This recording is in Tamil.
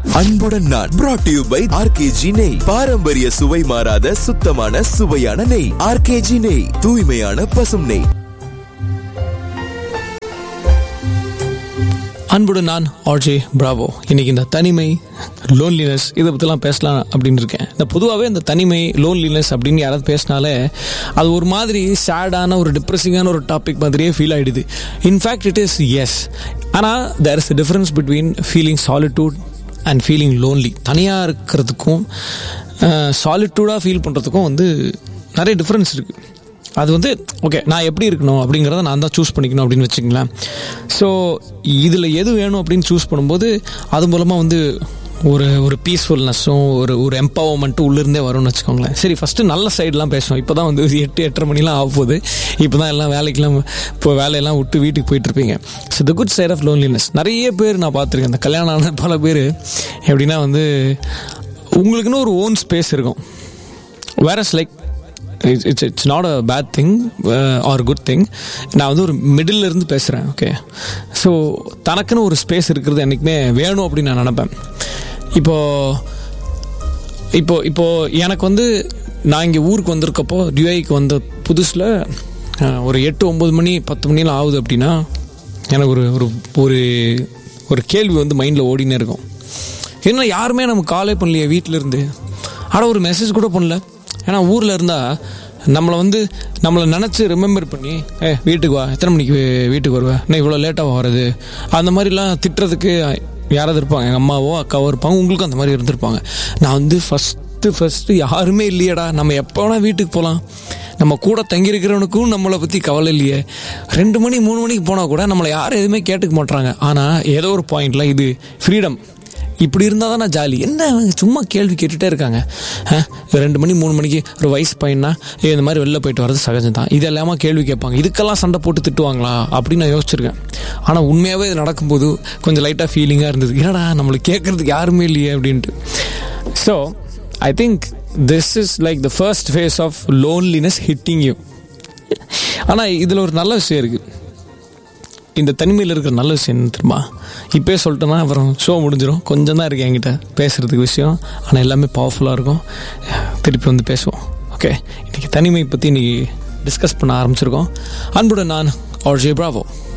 அன்புடன் நான் brought to you by RKG நெய் பாரம்பரிய சுவை மாறாத சுத்தமான சுவையான நெய் ஆர்கேஜி நெய் தூய்மையான பசும் நெய் அன்புடன் நான் ஆர்ஜே பிராவோ இன்னைக்கு இந்த தனிமை லோன்லினஸ் இதை பற்றிலாம் பேசலாம் அப்படின்னு இருக்கேன் இந்த பொதுவாகவே இந்த தனிமை லோன்லினஸ் அப்படின்னு யாராவது பேசினாலே அது ஒரு மாதிரி சேடான ஒரு டிப்ரெசிங்கான ஒரு டாபிக் மாதிரியே ஃபீல் ஆகிடுது இன்ஃபேக்ட் இட் இஸ் எஸ் ஆனால் there is difference between feeling solitude and feeling lonely தனியாக இருக்கிறதுக்கும் சாலிட்யூடாக ஃபீல் பண்ணுறதுக்கும் வந்து நிறைய டிஃப்ரென்ஸ் இருக்குது அது வந்து ஓகே நான் எப்படி இருக்கணும் அப்படிங்கிறத நான் தான் சூஸ் பண்ணிக்கணும் அப்படின்னு வச்சுங்களேன் ஸோ இதில் எது வேணும் அப்படின்னு சூஸ் பண்ணும்போது அது மூலமாக வந்து ஒரு ஒரு பீஸ்ஃபுல்னஸும் ஒரு ஒரு எம்பவர்மெண்ட்டும் உள்ளிருந்தே வரும்னு வச்சுக்கோங்களேன் சரி ஃபஸ்ட்டு நல்ல சைடெலாம் பேசுவோம் இப்போ தான் வந்து எட்டு எட்டரை மணிலாம் ஆக போகுது இப்போ தான் எல்லாம் வேலைக்கெல்லாம் இப்போ வேலையெல்லாம் விட்டு வீட்டுக்கு போயிட்டுருப்பீங்க so the good side of loneliness நிறைய பேர் நான் பார்த்துருக்கேன் இந்த கல்யாணம் ஆன பல பேர் எப்படின்னா வந்து உங்களுக்குன்னு ஒரு ஓன் ஸ்பேஸ் இருக்கும் whereas like it's it's it's not a bad thing or good thing நான் வந்து ஒரு மிடில் இருந்து பேசுகிறேன் ஓகே ஸோ தனக்குன்னு ஒரு ஸ்பேஸ் இருக்கிறது என்றைக்குமே வேணும் அப்படின்னு நான் நினப்பேன் இப்போது இப்போ இப்போ எனக்கு வந்து நான் இங்கே ஊருக்கு வந்திருக்கப்போ டியூஐக்கு வந்த புதுசில் ஒரு எட்டு ஒம்பது மணி பத்து மணிலாம் ஆகுது அப்படின்னா எனக்கு ஒரு ஒரு ஒரு ஒரு கேள்வி வந்து மைண்டில் ஓடினே இருக்கும் என்ன யாருமே நம்ம காலே பண்ணலையே வீட்டில் இருந்து ஆனால் ஒரு மெசேஜ் கூட பண்ணல ஏன்னா ஊரில் இருந்தால் நம்மளை வந்து நம்மளை நினச்சி ரிமெம்பர் பண்ணி ஏ வீட்டுக்கு வா எத்தனை மணிக்கு வீட்டுக்கு வருவேன் நான் இவ்வளோ லேட்டாக வர்றது அந்த மாதிரிலாம் திட்டுறதுக்கு யாராவது இருப்பாங்க எங்கள் அம்மாவோ அக்காவோ இருப்பாங்க உங்களுக்கும் அந்த மாதிரி இருந்திருப்பாங்க நான் வந்து ஃபஸ்ட்டு ஃபஸ்ட்டு யாருமே இல்லையடா நம்ம எப்போ வேணால் வீட்டுக்கு போகலாம் நம்ம கூட தங்கியிருக்கிறவனுக்கும் நம்மளை பற்றி கவலை இல்லையே ரெண்டு மணி மூணு மணிக்கு போனால் கூட நம்மளை யாரும் எதுவுமே கேட்டுக்க மாட்றாங்க ஆனால் ஏதோ ஒரு பாயிண்டில் இது ஃப்ரீடம் இப்படி இருந்தால் தான் நான் ஜாலி என்ன அவங்க சும்மா கேள்வி கேட்டுகிட்டே இருக்காங்க ரெண்டு மணி மூணு மணிக்கு ஒரு வயசு பையனா இந்த மாதிரி வெளில போயிட்டு வர்றது சகஜம் தான் இது எல்லாமே கேள்வி கேட்பாங்க இதுக்கெல்லாம் சண்டை போட்டு திட்டுவாங்களா அப்படின்னு நான் யோசிச்சிருக்கேன் ஆனால் உண்மையாகவே இது நடக்கும்போது கொஞ்சம் லைட்டாக ஃபீலிங்காக இருந்தது என்னடா நம்மளுக்கு கேட்குறதுக்கு யாருமே இல்லையே அப்படின்ட்டு so I think this is like the first phase of loneliness hitting you ஆனால் இதில் ஒரு நல்ல விஷயம் இருக்குது இந்த தனிமையில் இருக்கிற நல்ல விஷயம் என்ன தெரியுமா இப்போயே சொல்லிட்டோன்னா அப்புறம் ஷோ முடிஞ்சிடும் கொஞ்சம் தான் இருக்குது என்கிட்ட பேசுகிறதுக்கு விஷயம் ஆனால் எல்லாமே பவர்ஃபுல்லாக இருக்கும் திருப்பி வந்து பேசுவோம் ஓகே இன்றைக்கி தனிமை பற்றி இன்றைக்கி டிஸ்கஸ் பண்ண ஆரம்பிச்சிருக்கோம் அன்புடன் நான் ஆர் ஜே பிராவோ